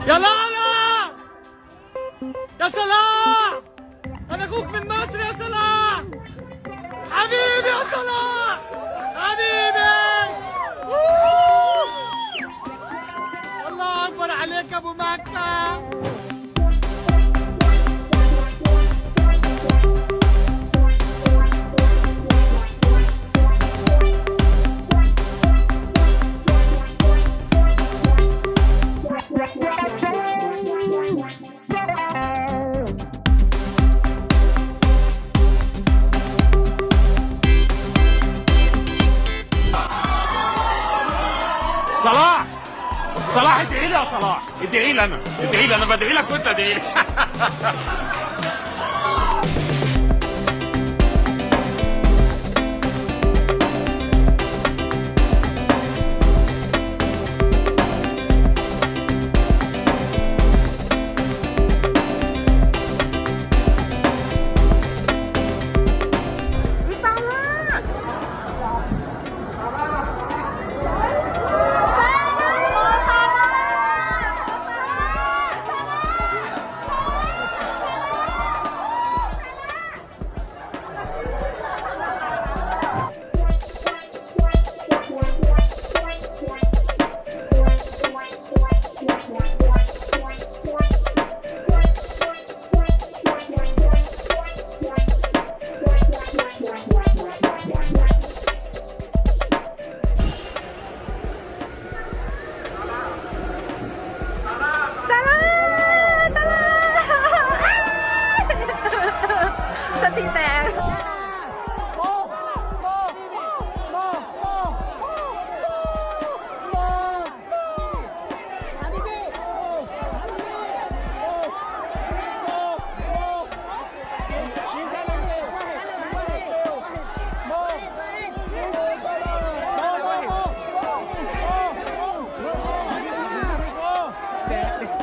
يا لالا يا صلاح انا اخوك من مصر يا صلاح حبيبي يا صلاح حبيبي أوه. الله اكبر عليك يا ابو مكه صلاح صلاح ادعي لي يا صلاح ادعي لي انا ادعي لي انا بدعي لك وانت ادعي لي สติแตก Mo!